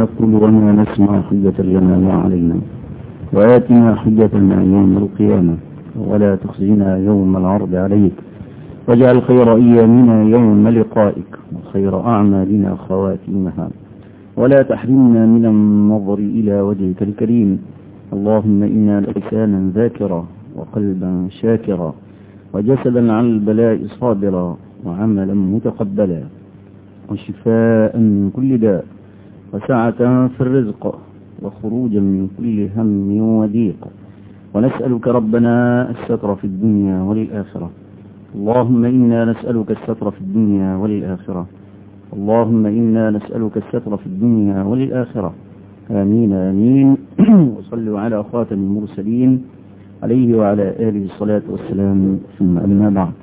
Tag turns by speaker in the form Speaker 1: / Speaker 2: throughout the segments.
Speaker 1: نقول وما نسمع حجة لنا ما علينا وآتنا حجتنا يوم القيامة ولا تخزنا يوم العرض عليك واجعل خير أيامنا يوم لقائك وخير أعمالنا خواتيمها ولا تحرمنا من النظر إلى وجهك الكريم اللهم إنا لسانا ذاكرا وقلبا شاكرا وجسدا على البلاء صابرا وعملا متقبلا وشفاء من كل داء وسعة في الرزق وخروجا من كل هم وضيق ونسألك ربنا الستر في الدنيا وللآخرة اللهم إنا نسألك الستر في الدنيا وللآخرة اللهم إنا نسألك الستر في الدنيا وللآخرة آمين آمين وصلوا على خاتم المرسلين عليه وعلى آله الصلاة والسلام ثم أما بعد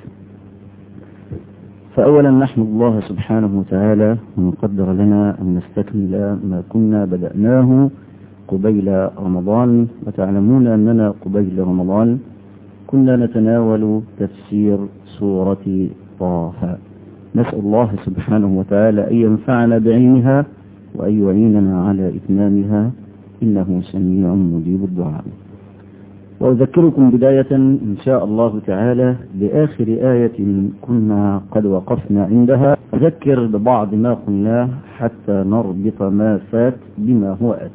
Speaker 1: فأولا نحمد الله سبحانه وتعالى أن قدر لنا أن نستكمل ما كنا بدأناه قبيل رمضان وتعلمون أننا قبيل رمضان كنا نتناول تفسير سورة طه نسأل الله سبحانه وتعالى أن ينفعنا بعلمها وأن يعيننا على إتمامها إنه سميع مجيب الدعاء وأذكركم بداية إن شاء الله تعالى بآخر آية كنا قد وقفنا عندها أذكر ببعض ما قلناه حتى نربط ما فات بما هو آت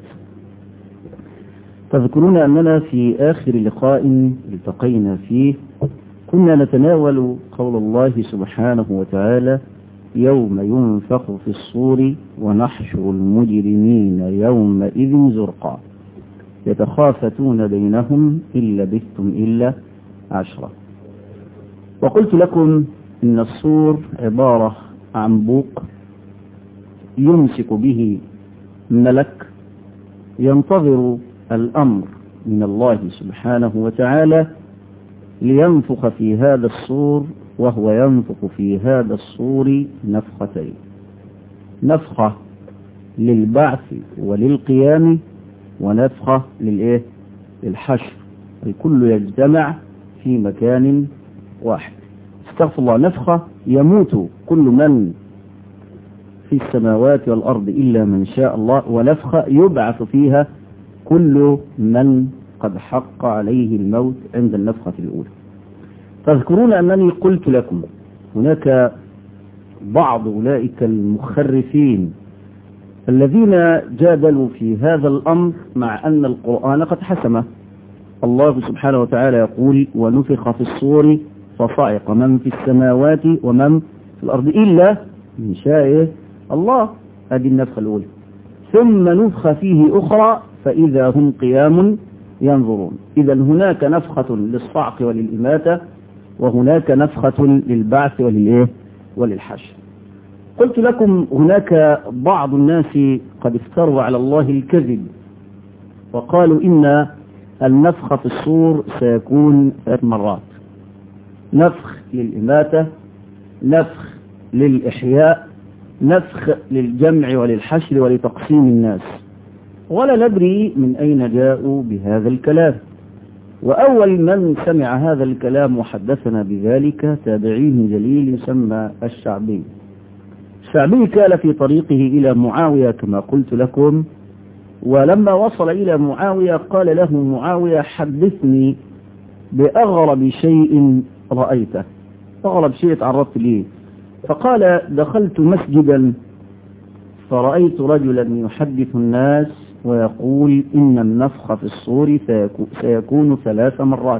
Speaker 1: تذكرون أننا في آخر لقاء التقينا فيه كنا نتناول قول الله سبحانه وتعالى يوم ينفخ في الصور ونحشر المجرمين يومئذ زرقا يتخافتون بينهم إن لبثتم إلا عشرة وقلت لكم إن الصور عبارة عن بوق يمسك به ملك ينتظر الأمر من الله سبحانه وتعالى لينفخ في هذا الصور وهو ينفخ في هذا الصور نفختين نفخة للبعث وللقيام ونفخة للإيه؟ للحشر الكل يجتمع في مكان واحد استغفر الله نفخة يموت كل من في السماوات والأرض إلا من شاء الله ونفخة يبعث فيها كل من قد حق عليه الموت عند النفخة الأولى تذكرون أنني قلت لكم هناك بعض أولئك المخرفين الذين جادلوا في هذا الأمر مع أن القرآن قد حسمه الله سبحانه وتعالى يقول ونفخ في الصور فصعق من في السماوات ومن في الأرض إلا من شاء الله هذه النفخة الأولى ثم نفخ فيه أخرى فإذا هم قيام ينظرون إذا هناك نفخة للصعق وللإماتة وهناك نفخة للبعث وللإيه وللحشر قلت لكم هناك بعض الناس قد افتروا على الله الكذب وقالوا إن النفخ في الصور سيكون ثلاث مرات نفخ للإماتة نفخ للإحياء نفخ للجمع وللحشر ولتقسيم الناس ولا ندري من أين جاءوا بهذا الكلام وأول من سمع هذا الكلام وحدثنا بذلك تابعين جليل يسمى الشعبي الشعبي كان في طريقه إلى معاوية كما قلت لكم ولما وصل إلى معاوية قال له معاوية حدثني بأغرب شيء رأيته أغرب شيء تعرضت ليه فقال دخلت مسجدا فرأيت رجلا يحدث الناس ويقول إن النفخ في الصور سيكون ثلاث مرات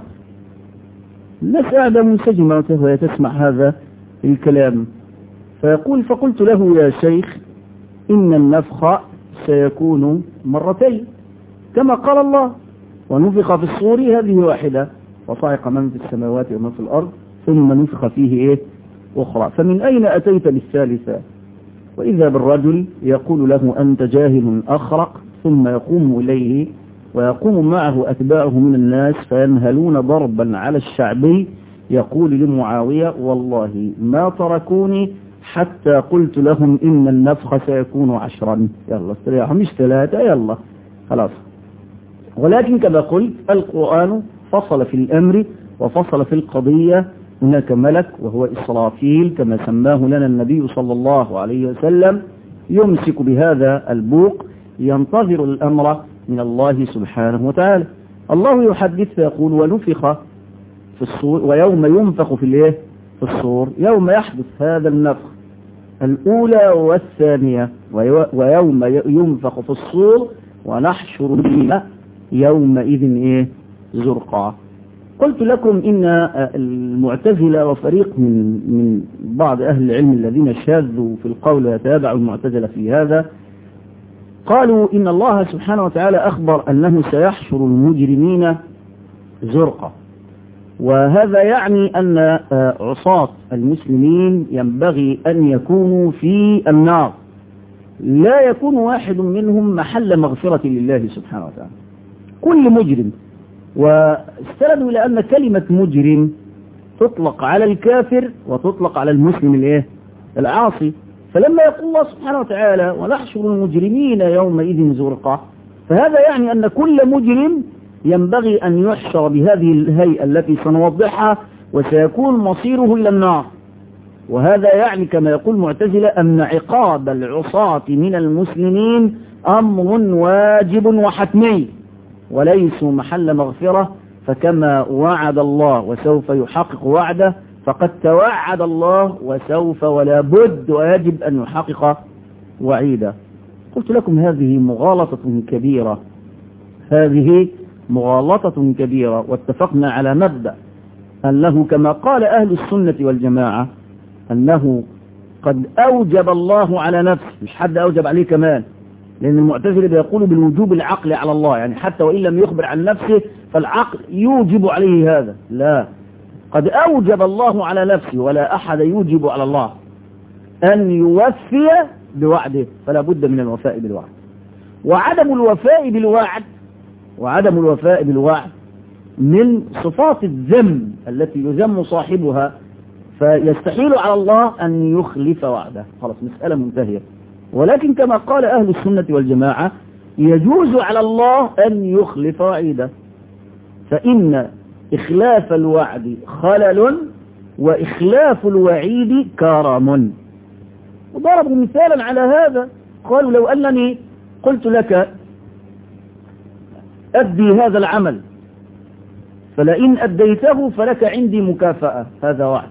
Speaker 1: الناس قاعدة منسجمة وهي تسمع هذا الكلام فيقول فقلت له يا شيخ إن النفخ سيكون مرتين كما قال الله ونفخ في الصور هذه واحدة وصعق من في السماوات ومن في الأرض ثم نفخ فيه إيه أخرى فمن أين أتيت بالثالثة وإذا بالرجل يقول له أنت جاهل أخرق ثم يقوم إليه ويقوم معه أتباعه من الناس فينهلون ضربا على الشعبي يقول لمعاوية والله ما تركوني حتى قلت لهم إن النفخ سيكون عشرا يلا استريحوا مش ثلاثة يلا خلاص ولكن كما قلت القرآن فصل في الأمر وفصل في القضية هناك ملك وهو إسرافيل كما سماه لنا النبي صلى الله عليه وسلم يمسك بهذا البوق ينتظر الأمر من الله سبحانه وتعالى الله يحدث فيقول ونفخ في الصور ويوم ينفخ في الايه في الصور يوم يحدث هذا النفخ الأولى والثانية ويوم ينفخ في الصور ونحشر بهم يومئذ إيه زرقا قلت لكم إن المعتزلة وفريق من من بعض أهل العلم الذين شاذوا في القول ويتابعوا المعتزلة في هذا قالوا إن الله سبحانه وتعالى أخبر أنه سيحشر المجرمين زرقا وهذا يعني أن عصاة المسلمين ينبغي أن يكونوا في النار لا يكون واحد منهم محل مغفرة لله سبحانه وتعالى كل مجرم واستندوا إلى أن كلمة مجرم تطلق على الكافر وتطلق على المسلم الايه العاصي فلما يقول الله سبحانه وتعالى ونحشر المجرمين يومئذ زرقا فهذا يعني أن كل مجرم ينبغي أن يحشر بهذه الهيئة التي سنوضحها وسيكون مصيره إلى النار وهذا يعني كما يقول معتزلة أن عقاب العصاة من المسلمين أمر واجب وحتمي وليسوا محل مغفرة فكما وعد الله وسوف يحقق وعده فقد توعد الله وسوف ولا بد ويجب أن يحقق وعيده قلت لكم هذه مغالطة كبيرة هذه مغالطة كبيرة واتفقنا على مبدأ أنه كما قال أهل السنة والجماعة أنه قد أوجب الله على نفسه مش حد أوجب عليه كمان لأن المعتزلة بيقولوا بالوجوب العقلي على الله يعني حتى وإن لم يخبر عن نفسه فالعقل يوجب عليه هذا لا قد أوجب الله على نفسه ولا أحد يوجب على الله أن يوفي بوعده فلا بد من الوفاء بالوعد وعدم الوفاء بالوعد وعدم الوفاء بالوعد من صفات الذم التي يذم صاحبها فيستحيل على الله أن يخلف وعده خلاص مسألة منتهية ولكن كما قال أهل السنة والجماعة يجوز على الله أن يخلف وعيده فإن إخلاف الوعد خلل وإخلاف الوعيد كرم وضربوا مثالا على هذا قالوا لو أنني قلت لك أدي هذا العمل فلئن أديته فلك عندي مكافأة هذا وعد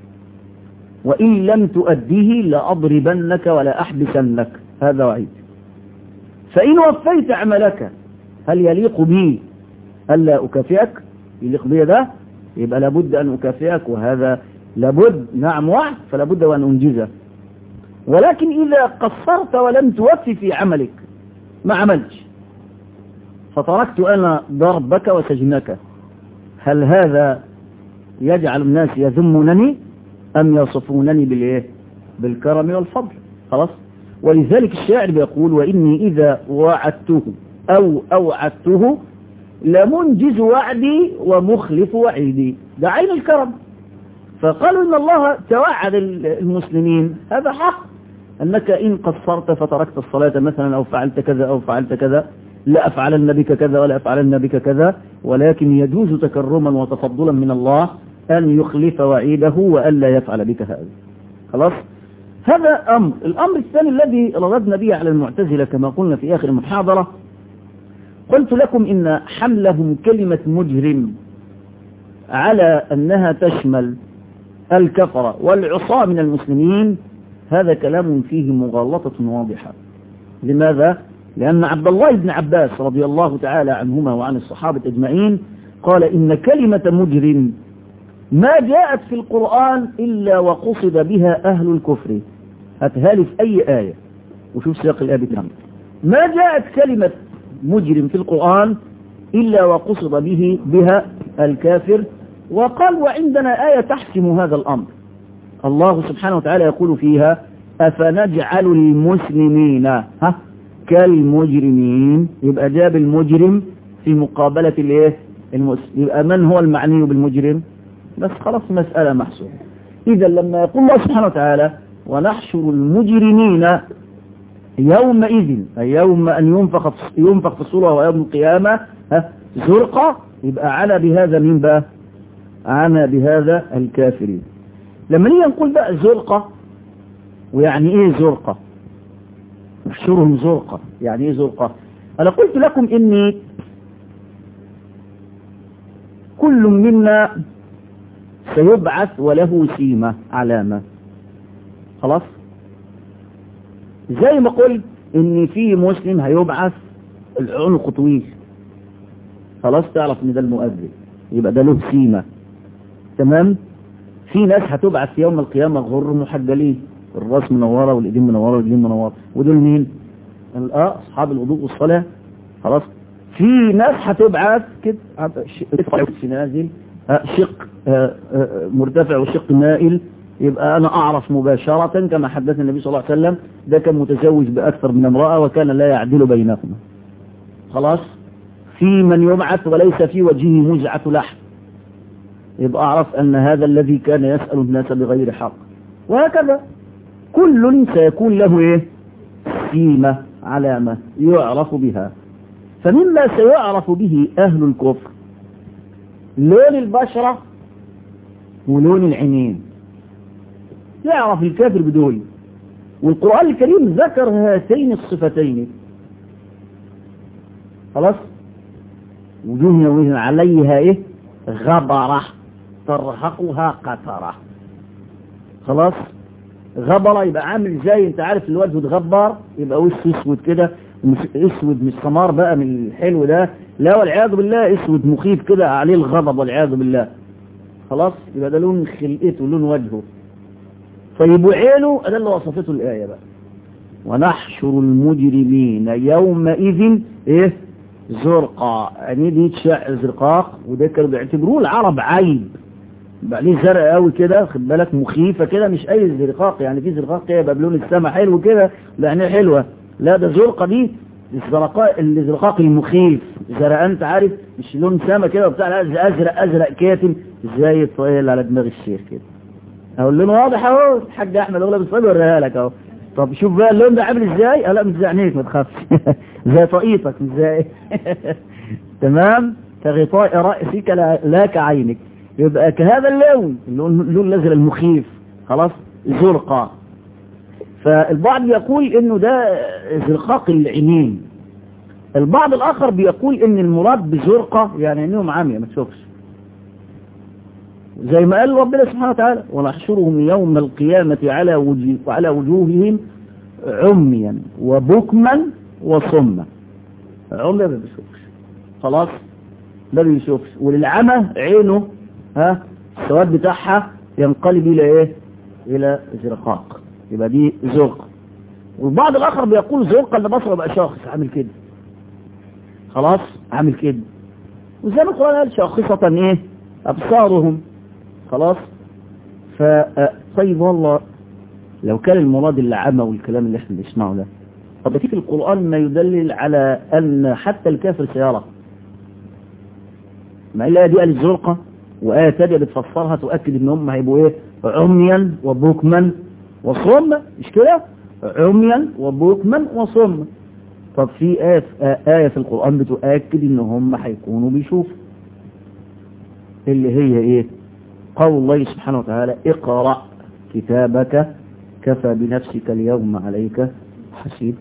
Speaker 1: وإن لم تؤديه لأضربنك ولا أحبسنك هذا وعيد فإن وفيت عملك هل يليق بي ألا أكافئك يليق بي ده يبقى لابد أن أكافئك وهذا لابد نعم وعد فلابد وأن أنجزه ولكن إذا قصرت ولم توفي في عملك ما عملتش فتركت أنا ضربك وسجنك هل هذا يجعل الناس يذمونني أم يصفونني بالإيه بالكرم والفضل خلاص ولذلك الشاعر بيقول وإني إذا وعدته أو أوعدته لمنجز وعدي ومخلف وعيدي ده عين الكرم فقالوا إن الله توعد المسلمين هذا حق أنك إن قصرت فتركت الصلاة مثلا أو فعلت كذا أو فعلت كذا لا أفعلن بك كذا ولا أفعلن بك كذا ولكن يجوز تكرما وتفضلا من الله أن يخلف وعيده وألا يفعل بك هذا خلاص هذا أمر الأمر الثاني الذي رددنا به على المعتزلة كما قلنا في آخر المحاضرة قلت لكم إن حملهم كلمة مجرم على أنها تشمل الكفرة والعصاة من المسلمين هذا كلام فيه مغالطة واضحة لماذا؟ لأن عبد الله بن عباس رضي الله تعالى عنهما وعن الصحابة أجمعين قال إن كلمة مجرم ما جاءت في القرآن إلا وقصد بها أهل الكفر هتهالي في أي آية وشوف سياق الآية بكام ما جاءت كلمة مجرم في القرآن إلا وقصد به بها الكافر وقال وعندنا آية تحسم هذا الأمر الله سبحانه وتعالى يقول فيها أفنجعل المسلمين ها كالمجرمين يبقى جاب المجرم في مقابلة الايه المسلم يبقى من هو المعني بالمجرم بس خلاص مسألة محسوبة إذا لما يقول الله سبحانه وتعالى ونحشر المجرمين يومئذ أي يوم أن ينفخ ينفخ في الصورة ويوم القيامة زرقة يبقى عنا بهذا مين بقى عنا بهذا الكافرين لما نيجي نقول بقى زرقة ويعني ايه زرقة نحشرهم زرقة يعني ايه زرقة انا قلت لكم اني كل منا سيبعث وله سيمة علامة خلاص زي ما قلت ان في مسلم هيبعث العنق طويل خلاص تعرف ان ده المؤذن يبقى ده له سيمة تمام في ناس هتبعث يوم القيامة غر محجلين الراس منورة والايدين منورة والرجلين منورة ودول مين اه اصحاب الوضوء والصلاة خلاص في ناس هتبعث كده في نازل شق مرتفع وشق مائل يبقى أنا أعرف مباشرة كما حدث النبي صلى الله عليه وسلم ده كان متزوج بأكثر من امرأة وكان لا يعدل بينهما خلاص في من يبعث وليس في وجهه مزعة لحم يبقى أعرف أن هذا الذي كان يسأل الناس بغير حق وهكذا كل سيكون له إيه سيمة علامة يعرف بها فمما سيعرف به أهل الكفر لون البشرة ولون العينين يعرف الكافر بدول والقرآن الكريم ذكر هاتين الصفتين خلاص وجوه يومئذ عليها ايه غبرة ترهقها قترة خلاص غبرة يبقى عامل زي انت عارف الوجه اتغبر يبقى وش اسود كده مش اسود مش سمار بقى من الحلو ده لا والعياذ بالله اسود مخيف كده عليه الغضب والعياذ بالله خلاص يبقى ده لون خلقته لون وجهه طيب وعينه ده اللي وصفته الآية بقى ونحشر المجرمين يومئذ ايه زرقاء يعني دي تشع زرقاق وده كانوا بيعتبروه العرب عيب بقى ليه زرق قوي كده خد بالك مخيفة كده مش اي زرقاق يعني في زرقاق كده يبقى بلون السما حلو كده لعينيه حلوة لا ده زرقة دي الزرقاء الزرقاق المخيف زرقاء انت عارف مش لون سما كده وبتاع لا ازرق ازرق كاتم زي الطويل على دماغ الشيخ كده اهو اللون واضح اهو الحاج احمد اغلب الصبي وريها لك اهو طب شوف بقى اللون ده عامل ازاي لا مش زي عينيك ما تخافش زي طاقيتك مش زي تمام كغطاء رأسك لا, لا كعينك يبقى كهذا اللون اللون اللون الازرق المخيف خلاص زرقاء فالبعض يقول انه ده زرقاق العينين البعض الاخر بيقول ان المراد بزرقة يعني عينيهم عامية ما تشوفش زي ما قال ربنا سبحانه وتعالى ونحشرهم يوم القيامة على وجه على وجوههم عميا وبكما وصما عمي ما بيشوفش خلاص ما بيشوفش وللعمى عينه ها السواد بتاعها ينقلب الى ايه الى زرقاق يبقى دي زرقة والبعض الاخر بيقول زرقة اللي بصره بقى شاخص عامل كده خلاص عامل كده وزي ما القرآن قال شاخصة ايه ابصارهم خلاص ف طيب والله لو كان المراد العامة والكلام اللي احنا بنسمعه ده طب في القرآن ما يدلل على ان حتى الكافر سيرى ما إلا دي قالت زرقة وآية تانية بتفسرها تؤكد ان هم هيبقوا ايه عميا وبكما وصما مش كده عميا وبكما وصما طب في آية, آية في القرآن بتؤكد ان هم هيكونوا بيشوفوا اللي هي ايه قول الله سبحانه وتعالى اقرأ كتابك كفى بنفسك اليوم عليك حسيب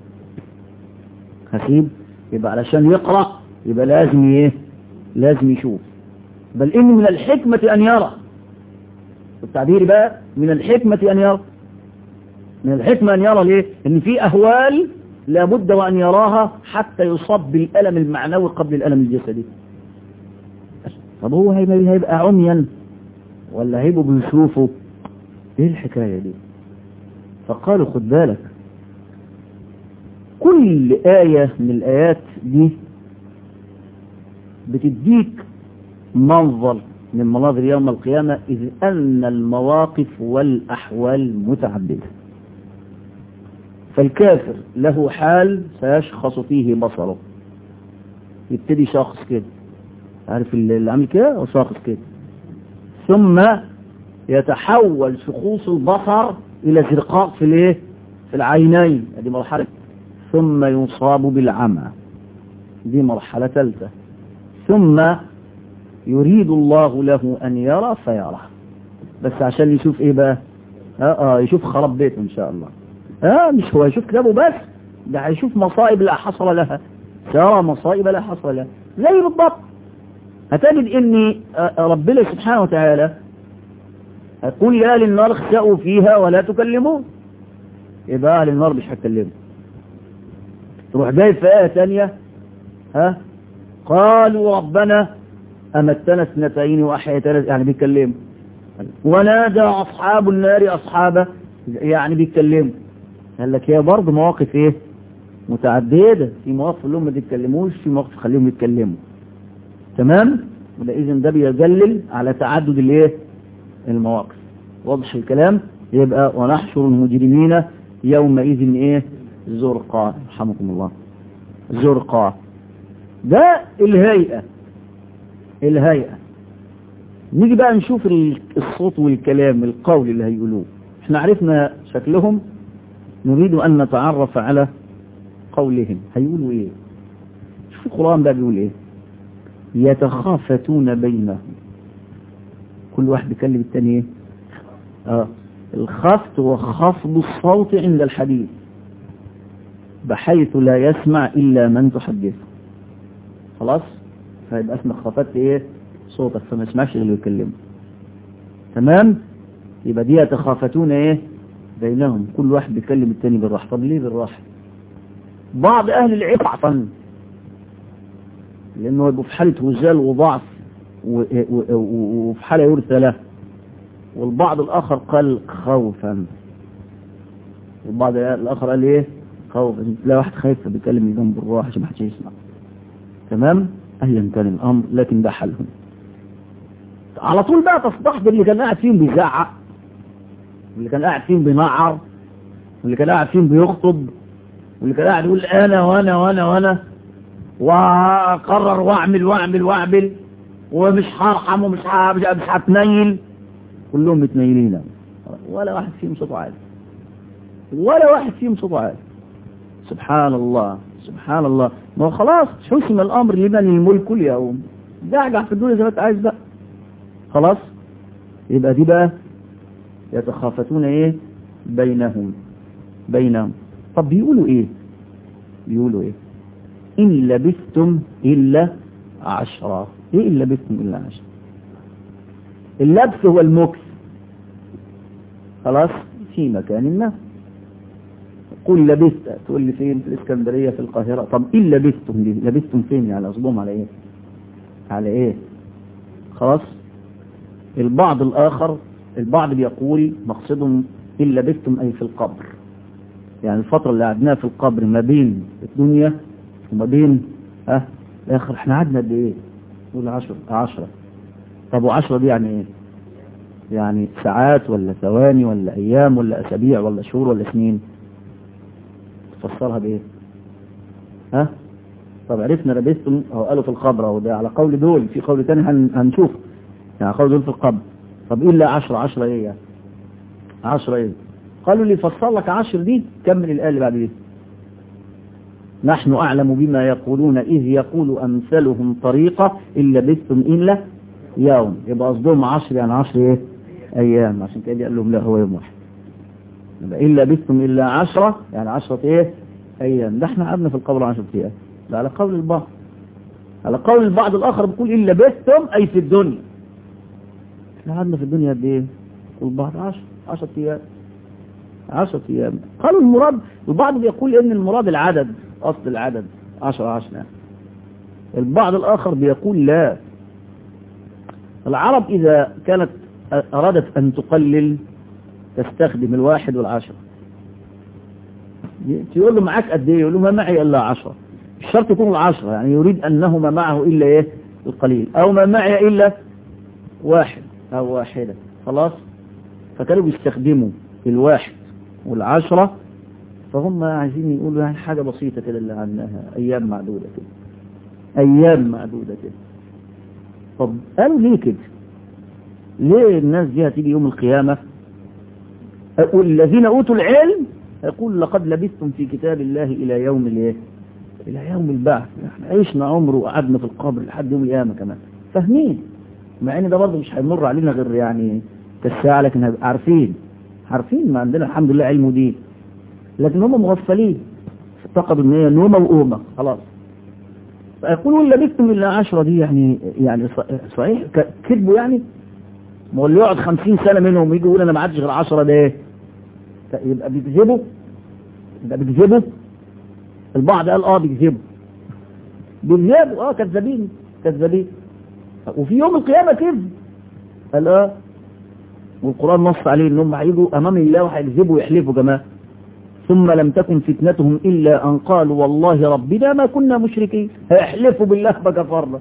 Speaker 1: حسيب يبقى علشان يقرأ يبقى لازم ايه لازم يشوف بل ان من الحكمة ان يرى التعبير بقى من الحكمة ان يرى من الحكمة ان يرى ليه ان في اهوال لابد وان يراها حتى يصاب بالالم المعنوي قبل الالم الجسدي طب هو هيبقى عميا ولا هيبقوا بيشوفوا ايه الحكاية دي فقالوا خد بالك كل آية من الآيات دي بتديك منظر من مناظر يوم القيامة إذ أن المواقف والأحوال متعددة فالكافر له حال سيشخص فيه بصره يبتدي شخص كده عارف اللي عامل كده وشاخص كده ثم يتحول شخوص البصر الى زرقاء في الايه في العينين هذه مرحلة ثم يصاب بالعمى دي مرحلة ثالثة ثم يريد الله له ان يرى فيرى بس عشان يشوف ايه بقى اه اه يشوف خراب بيته ان شاء الله اه مش هو يشوف كتابه بس ده هيشوف مصائب لا حصر لها سيرى مصائب لا حصر لها زي بالضبط هتجد ان ربنا سبحانه وتعالى هتقول يا للنار اخسأوا فيها ولا تكلمون يبقى اهل النار مش هتكلموا تروح جاي في آية ثانية ها قالوا ربنا أمتنا اثنتين وأحيتنا يعني بيتكلموا ونادى أصحاب النار أصحابه يعني بيتكلموا قال لك هي برضه مواقف ايه متعددة في مواقف اللي هم ما بيتكلموش في مواقف خليهم يتكلموا تمام ولا اذا ده بيدلل على تعدد الايه المواقف واضح الكلام يبقى ونحشر المجرمين يومئذ ايه زرقاء رحمكم الله زرقاء ده الهيئة الهيئة نيجي بقى نشوف الصوت والكلام القول اللي هيقولوه احنا عرفنا شكلهم نريد أن نتعرف على قولهم هيقولوا ايه شوف القرآن بقى بيقول ايه يتخافتون بينهم كل واحد بيكلم التاني ايه اه الخفت وخفض الصوت عند الحديث بحيث لا يسمع إلا من تحدثه خلاص فيبقى اسمك خفضت ايه صوتك فما يسمعش اللي يكلمه تمام يبقى دي يتخافتون ايه بينهم كل واحد بيكلم التاني بالراحه طب ليه بالراحه بعض اهل العلم ضعفا لانه يبقوا في حاله وزال وضعف وفي حاله يرثى له والبعض الاخر قال خوفا والبعض الاخر قال ايه خوفا لا واحد خايف بيكلم جنب بالراحه عشان ما حدش يسمع تمام ايا كان الامر لكن ده حلهم على طول بقى تصطحب اللي كان قاعد فيهم بيزعق واللي كان قاعد فيهم بينعر واللي كان قاعد فيهم بيخطب واللي كان قاعد يقول انا وانا وانا وانا واقرر واعمل واعمل واعمل ومش هرحم ومش مش هتنيل كلهم متنيلين ولا واحد فيهم صوته عالي ولا واحد فيهم صوته عالي سبحان الله سبحان الله ما هو خلاص حسم الامر لمن الملك اليوم دعجع في الدنيا زي ما انت عايز بقى خلاص يبقى دي بقى يتخافتون ايه بينهم بينهم طب بيقولوا ايه بيقولوا ايه ان لبثتم الا عشرة ايه ان لبثتم الا عشرة اللبث هو المكث خلاص في مكان ما قل لبثت تقول لي فين في الاسكندريه في القاهره طب ان لبثتم دي لبثتم فين يعني اصبهم على ايه على ايه خلاص البعض الاخر البعض بيقول مقصدهم ان لبثتم اي في القبر يعني الفترة اللي قعدناها في القبر ما بين الدنيا وما بين ها اه اخر احنا قعدنا قد ايه نقول عشر عشرة طب وعشرة دي يعني ايه يعني ساعات ولا ثواني ولا ايام ولا اسابيع ولا شهور ولا سنين تفسرها بايه ها طب عرفنا لبثتم اهو قالوا في القبر اهو ده على قول دول في قول تاني هن هنشوف يعني قول دول في القبر طب ايه الا عشرة عشرة ايه يعني عشرة ايه قالوا لي فصل لك عشر دي كمل الآية اللي بعد دي نحن أعلم بما يقولون إذ يقول أمثلهم طريقة إن لبثتم إلا يوم يبقى قصدهم عشر يعني عشر إيه أيام عشان كده قال لهم لا هو يوم واحد يبقى إن لبثتم إلا عشرة يعني عشرة إيه أيام ده احنا قعدنا في القبر عشرة أيام ده على قول البعض على قول البعض الآخر بيقول إن لبثتم أي في الدنيا احنا قعدنا في الدنيا قد إيه والبعض عشر عشرة أيام عشرة أيام قالوا المراد البعض بيقول إن المراد العدد أصل العدد عشرة عشرة البعض الآخر بيقول لا العرب إذا كانت أرادت أن تقلل تستخدم الواحد والعشرة تقول له معاك قد ايه يقول له ما معي إلا عشرة مش شرط يكون العشرة يعني يريد أنه ما معه إلا إيه القليل أو ما معي إلا واحد أو واحدة خلاص فكانوا بيستخدموا الواحد والعشرة فهم عايزين يقولوا يعني حاجة بسيطة كده اللي عنها أيام معدودة كده أيام معدودة كده طب قالوا ليه كده ليه الناس دي هتيجي يوم القيامة والذين أوتوا العلم يقول لقد لبثتم في كتاب الله إلى يوم الايه إلى يوم البعث احنا عشنا عمر وقعدنا في القبر لحد يوم القيامة كمان فاهمين مع ان ده برضه مش هيمر علينا غير يعني كالساعة لكن هنبقى عارفين عارفين ما عندنا الحمد لله علم ودين لكن هم مغفلين اعتقدوا ان هي نومه وقومه خلاص فيقولوا ان لبثتم الا عشرة دي يعني يعني صحيح كذبوا يعني ما هو اللي يقعد 50 سنه منهم يجي يقول انا ما عادش غير 10 ده ايه يبقى بيكذبوا يبقى بيكذبوا البعض قال اه بيكذبوا بيكذبوا اه كذابين كذابين وفي يوم القيامه كذب قال اه والقران نص عليه ان هم هيجوا امام الله وهيكذبوا ويحلفوا كمان ثم لم تكن فتنتهم الا ان قالوا والله ربنا ما كنا مشركين هيحلفوا بالله بكفرنا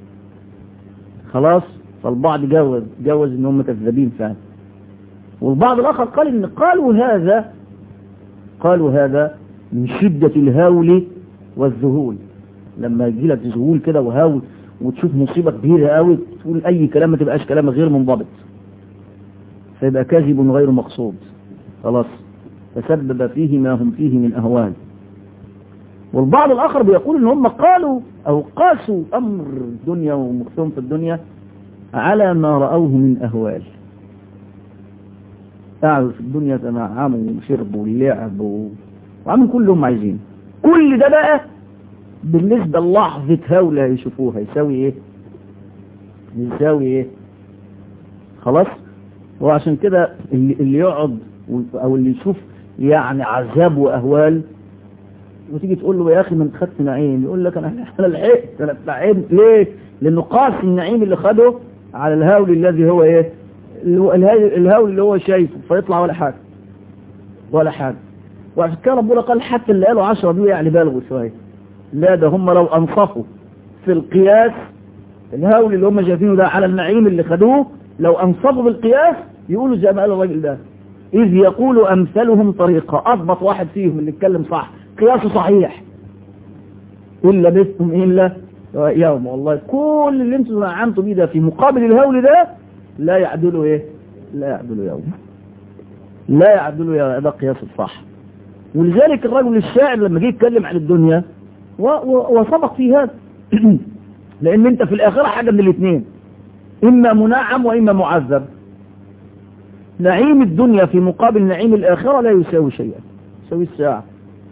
Speaker 1: خلاص فالبعض جوز جوز ان هم كذابين فعلا والبعض الاخر قال ان قالوا هذا قالوا هذا من شدة الهول والذهول لما يجي لك ذهول كده وهول وتشوف مصيبة كبيرة قوي تقول اي كلام ما تبقاش كلام غير منضبط فيبقى كاذب غير مقصود خلاص تسبب فيه ما هم فيه من اهوال والبعض الاخر بيقول ان هم قالوا او قاسوا امر الدنيا ومكتوم في الدنيا على ما رأوه من أهوال قعدوا في الدنيا تنعموا وشربوا ولعبوا وعملوا كل اللي هم عايزين كل ده بقى بالنسبة للحظة هولة يشوفوها يساوي ايه يساوي ايه خلاص وعشان كده اللي, اللي يقعد او اللي يشوف يعني عذاب واهوال وتيجي تقول له يا اخي ما انت خدت نعيم يقول لك انا انا لحقت انا اتنعمت ليه لانه قاس النعيم اللي خده على الهول الذي هو ايه الهول اللي هو شايفه فيطلع ولا حاجة ولا حاجة وعشان كده ربنا قال حتى اللي قالوا عشرة دول يعني بالغوا شوية لا ده هم لو انصفوا في القياس الهول اللي هم شايفينه ده على النعيم اللي خدوه لو انصفوا بالقياس يقولوا زي ما قال الراجل ده إذ يقول أمثلهم طريقة أضبط واحد فيهم اللي اتكلم صح قياسه صحيح إلا بثم إلا يوم والله كل اللي انتم نعمتوا بيه ده في مقابل الهول ده لا يعدل ايه لا يعدل يوم لا يعدل يا ده قياس الصح ولذلك الرجل الشاعر لما جه يتكلم عن الدنيا وسبق في هذا لان انت في الاخره حاجه من الاثنين اما منعم واما معذب نعيم الدنيا في مقابل نعيم الاخره لا يساوي شيئا يساوي الساعه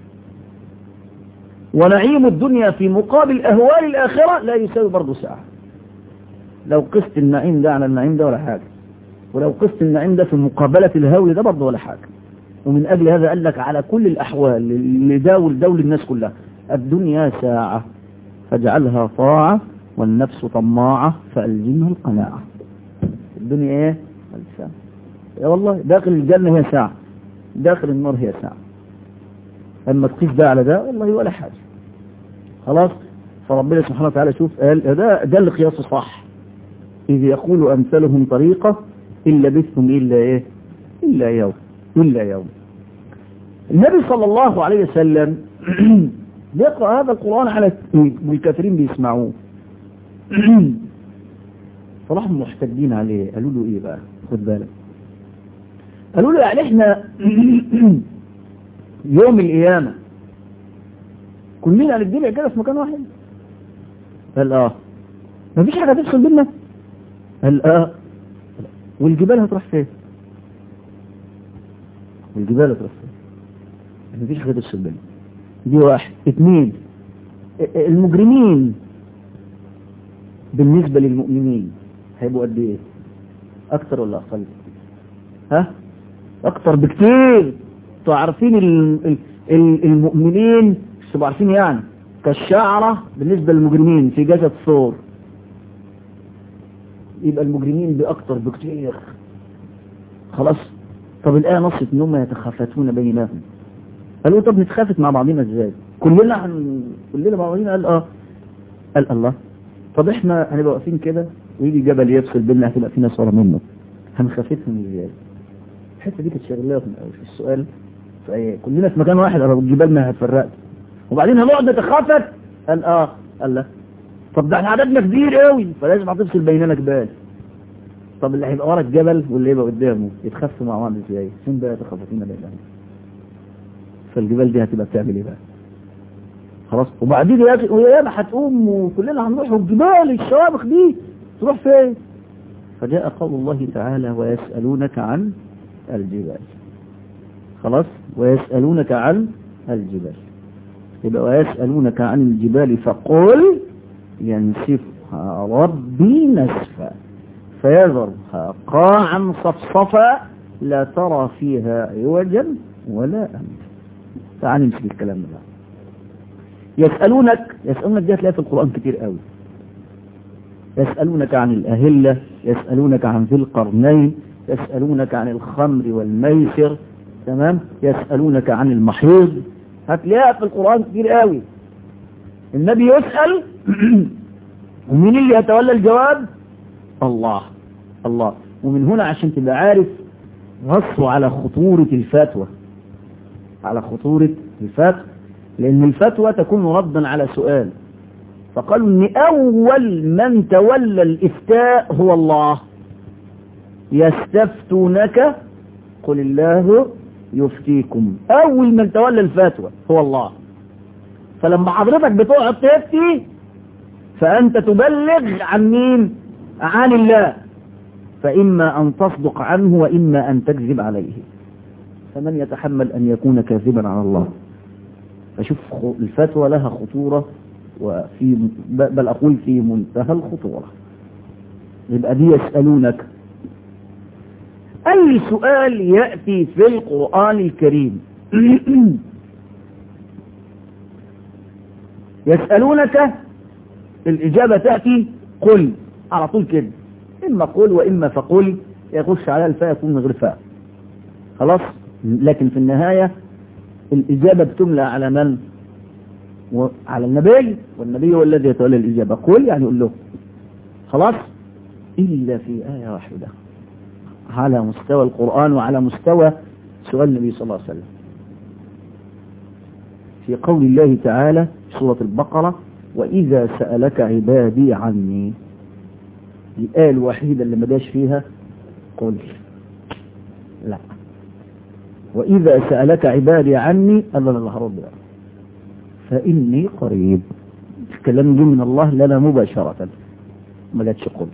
Speaker 1: ونعيم الدنيا في مقابل أهوال الآخرة لا يساوي برضه ساعة لو قست النعيم ده على النعيم ده ولا حاجة ولو قست النعيم ده في مقابلة الهول ده برضه ولا حاجة ومن أجل هذا قال لك على كل الأحوال لداول دول الناس كلها الدنيا ساعة فاجعلها طاعة والنفس طماعة فألزمها القناعة الدنيا ايه ساعة يا والله داخل الجنة هي ساعة داخل النار هي ساعة اما تقيس ده على ده والله ولا حاجة خلاص فربنا سبحانه وتعالى شوف قال ده ده اللي قياسه صح إذ يقول أمثالهم طريقة إن لبثتم إلا إيه إلا يوم إلا يوم النبي صلى الله عليه وسلم بيقرأ هذا القرآن على والكافرين بيسمعوه فراحوا محتدين عليه قالوا له إيه بقى خد بالك قالوا له يعني إحنا يوم القيامة كلنا هنتجمع كده في مكان واحد قال اه مفيش حاجة تفصل بينا قال اه والجبال هتروح فين والجبال هتروح فين مفيش حاجة تفصل بينا دي واحد اثنين المجرمين بالنسبة للمؤمنين هيبقوا قد ايه اكتر ولا اقل ها اكتر بكتير انتوا عارفين المؤمنين مش تبقوا عارفين يعني كالشعرة بالنسبة للمجرمين في جسد ثور يبقى المجرمين بأكتر بكتير خلاص طب الآية نصت ان هم يتخافتون بينهم قالوا طب نتخافت مع بعضنا ازاي كلنا هن... كلنا مع بعضنا قال اه قال الله طب احنا هنبقى واقفين كده ويجي جبل يفصل بيننا هتبقى في ناس ورا منه هنخافتهم ازاي الحته دي كانت شغلاهم قوي في السؤال كلنا في مكان واحد او الجبال ما هتفرقنا وبعدين هنقعد نتخافت قال اه قال لا طب ده احنا عددنا كبير قوي فلازم هتفصل بيننا جبال طب اللي هيبقى ورا الجبل واللي هيبقى قدامه يتخفوا مع بعض ازاي فين بقى يتخافتون بينهم فالجبال دي هتبقى بتعمل ايه بقى خلاص وبعدين يا وياما هتقوم وكلنا هنروح والجبال الشوامخ دي تروح فين فجاء قول الله تعالى ويسألونك عن الجبال خلاص ويسألونك عن الجبال يبقى ويسألونك عن الجبال فقل ينسفها ربي نسفا فيذرها قاعا صفصفا لا ترى فيها عوجا ولا أمتا تعال نمسك الكلام ده يسألونك يسألونك دي هتلاقيها في القرآن كتير قوي يسألونك عن الأهلة يسألونك عن ذي القرنين يسألونك عن الخمر والميسر تمام يسألونك عن المحيض هتلاقيها في القرآن كتير قوي النبي يسأل ومين اللي يتولى الجواب الله الله ومن هنا عشان تبقى عارف نصوا على خطورة الفتوى على خطورة الفتوى لأن الفتوى تكون ردا على سؤال فقالوا ان اول من تولى الافتاء هو الله يستفتونك قل الله يفتيكم اول من تولى الفتوى هو الله فلما حضرتك بتقعد تفتي فانت تبلغ عن مين عن الله فاما ان تصدق عنه واما ان تكذب عليه فمن يتحمل ان يكون كاذبا على الله فشوف الفتوى لها خطورة وفي بل أقول في منتهى الخطورة يبقى دي يسألونك أي سؤال يأتي في القرآن الكريم يسألونك الإجابة تأتي قل على طول كده إما قل وإما فقل يخش على الفاء يكون من غير فاء خلاص لكن في النهاية الإجابة بتملى على من على النبي والنبي هو الذي يتولى الإجابة قل يعني يقول له خلاص إلا في آية واحدة على مستوى القرآن وعلى مستوى سؤال النبي صلى الله عليه وسلم في قول الله تعالى سورة البقرة وإذا سألك عبادي عني الآية الوحيدة اللي ما جاش فيها قل لا وإذا سألك عبادي عني الله الله رب فإني قريب الكلام دي من الله لنا مباشرة ما جاتش قل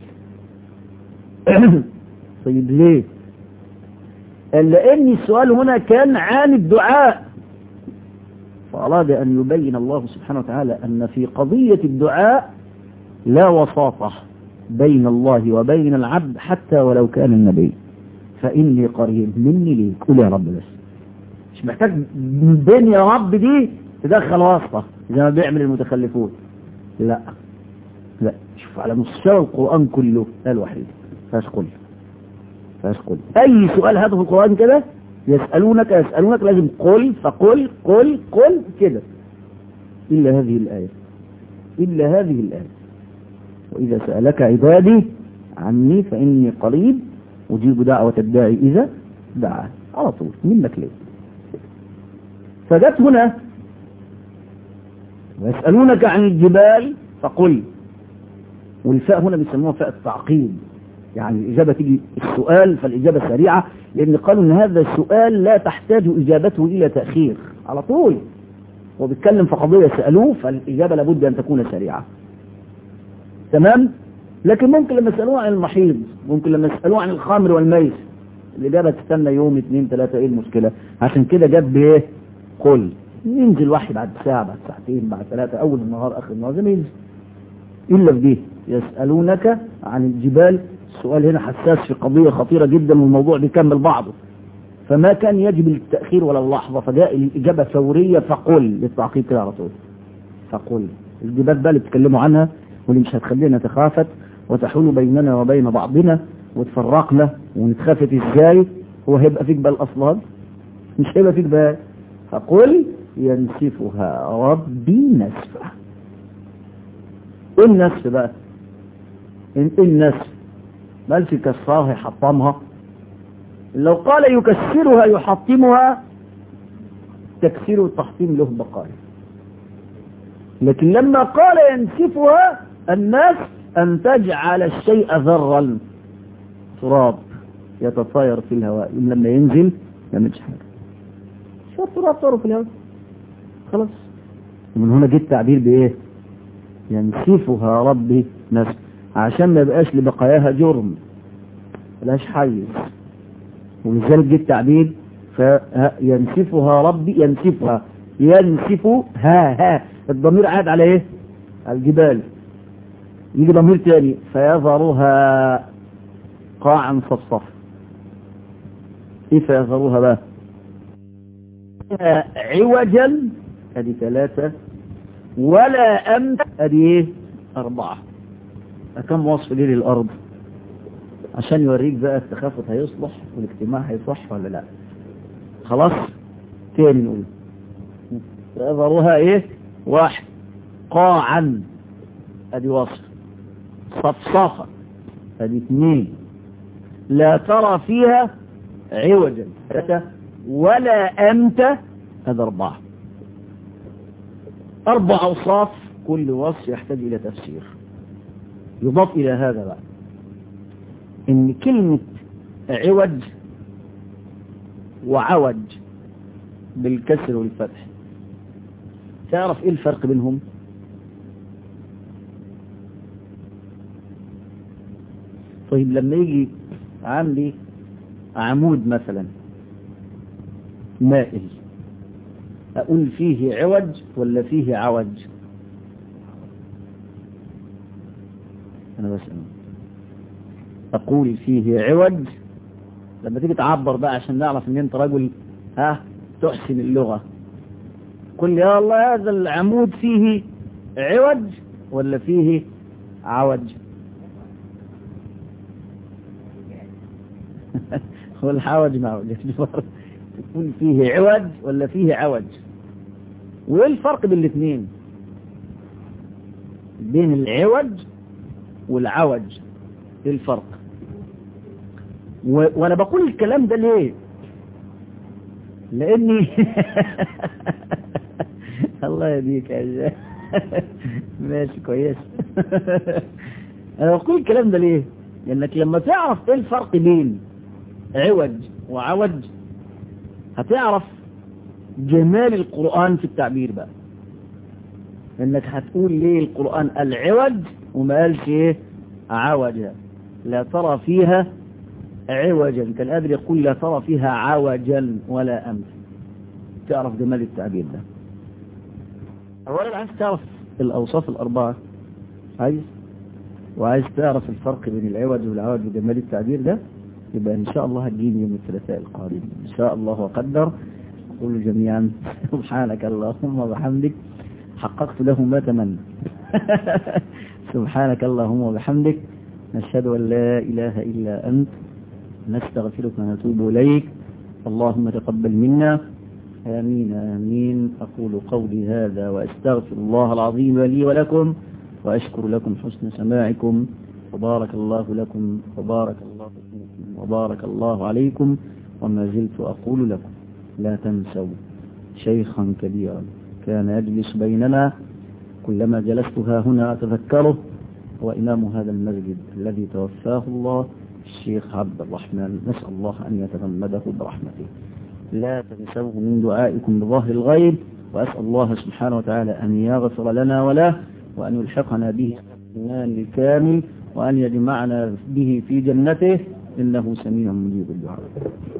Speaker 1: طيب ليه قال لأن السؤال هنا كان عن الدعاء فأراد أن يبين الله سبحانه وتعالى أن في قضية الدعاء لا وساطة بين الله وبين العبد حتى ولو كان النبي فإني قريب مني ليك قول يا رب بس مش محتاج بين يا رب دي تدخل واسطة زي ما بيعمل المتخلفون لا لا شوف على مستوى القرآن كله لا الوحيد فاش قل فاش قل أي سؤال هذا في القرآن كده يسألونك يسألونك لازم قل فقل قل قل كده إلا هذه الآية إلا هذه الآية وإذا سألك عبادي عني فإني قريب أجيب دعوة الداعي إذا دعا على طول منك ليه فجت هنا ويسألونك عن الجبال فقل والفاء هنا بيسموها فاء التعقيب يعني الإجابة تيجي السؤال فالإجابة سريعة لأن قالوا أن هذا السؤال لا تحتاج إجابته إلى تأخير على طول هو بيتكلم في قضية سألوه فالإجابة لابد أن تكون سريعة تمام لكن ممكن لما يسألوه عن المحيض ممكن لما يسألوه عن الخمر والميس الإجابة تستنى يوم اثنين ثلاثة إيه المشكلة عشان كده جاب بإيه قل ينزل وحي بعد ساعة بعد ساعتين بعد ثلاثة أول النهار آخر النهار زي ما ينزل إلا في دي يسألونك عن الجبال السؤال هنا حساس في قضية خطيرة جدا والموضوع بيكمل بعضه فما كان يجب التأخير ولا لحظة فجاء الإجابة فورية فقل للتعقيب كده على طول فقل الجبال بقى اللي بتكلموا عنها واللي مش هتخلينا نتخافت وتحول بيننا وبين بعضنا وتفرقنا ونتخافت ازاي هو هيبقى فيك بال اصلا مش هيبقى فيك بال فقل ينسفها ربي نسفا ايه النسف بقى ايه النسف مال في كسرها يحطمها لو قال يكسرها يحطمها تكسير والتحطيم له بقايا لكن لما قال ينسفها الناس أن تجعل الشيء ذرا تراب يتطاير في الهواء لما ينزل ما يعملش حاجة شو تراب طار في الهواء خلاص ومن هنا جه التعبير بإيه ينسفها ربي نسف عشان ما يبقاش لبقاياها جرم ملهاش حيز ولذلك جه التعبير فينسفها ربي ينسفها ينسف ها ها الضمير عاد على ايه على الجبال يجي ضمير تاني فيظهرها قاعا صفصف ايه فيظهرها بقى عوجا ادي ثلاثة ولا امت ادي ايه اربعة كم وصف ليه للارض عشان يوريك بقى التخافت هيصلح والاجتماع هيصح ولا لا خلاص تاني نقول فيظهرها ايه واحد قاعا ادي وصف صفصفة ادي اثنين لا ترى فيها عوجا ولا أمت هذا أربعة أربع أوصاف كل وصف يحتاج إلى تفسير يضاف إلى هذا بقى إن كلمة عوج وعوج بالكسر والفتح تعرف إيه الفرق بينهم طيب لما يجي عاملي عمود مثلا مائل أقول فيه عوج ولا فيه عوج أنا بسأل أقول فيه عوج لما تيجي تعبر بقى عشان نعرف ان انت رجل ها تحسن اللغة قل يا الله هذا العمود فيه عوج ولا فيه عوج هو الحوج معوج يكون فيه عوج ولا فيه عوج وايه الفرق بين الاثنين بين العوج والعوج ايه الفرق و... وانا بقول الكلام ده ليه لاني الله يهديك يا ماشي كويس انا بقول الكلام ده ليه لانك لما تعرف ايه الفرق بين عوج وعوج هتعرف جمال القرآن في التعبير بقى انك هتقول ليه القرآن العوج وما قالش ايه عوجا لا ترى فيها عوجا كان قادر يقول لا ترى فيها عوجا ولا أمس تعرف جمال التعبير ده أولا عايز تعرف الأوصاف الأربعة عايز وعايز تعرف الفرق بين العوج والعوج وجمال التعبير ده يبقى إن شاء الله هتجيني يوم الثلاثاء القادم إن شاء الله وقدر قولوا جميعا سبحانك اللهم وبحمدك حققت له ما تمنى سبحانك اللهم وبحمدك نشهد أن لا إله إلا أنت نستغفرك ونتوب إليك اللهم تقبل منا آمين آمين أقول قولي هذا وأستغفر الله العظيم لي ولكم وأشكر لكم حسن سماعكم وبارك الله لكم وبارك الله فيكم وبارك الله عليكم وما زلت أقول لكم لا تنسوا شيخا كبيرا كان يجلس بيننا كلما جلست ها هنا أتذكره هو إمام هذا المسجد الذي توفاه الله الشيخ عبد الرحمن نسأل الله أن يتغمده برحمته لا تنسوه من دعائكم بظهر الغيب وأسأل الله سبحانه وتعالى أن يغفر لنا وله وأن يلحقنا به الإيمان الكامل وأن يجمعنا به في جنته إنه سميع مجيب الدعاء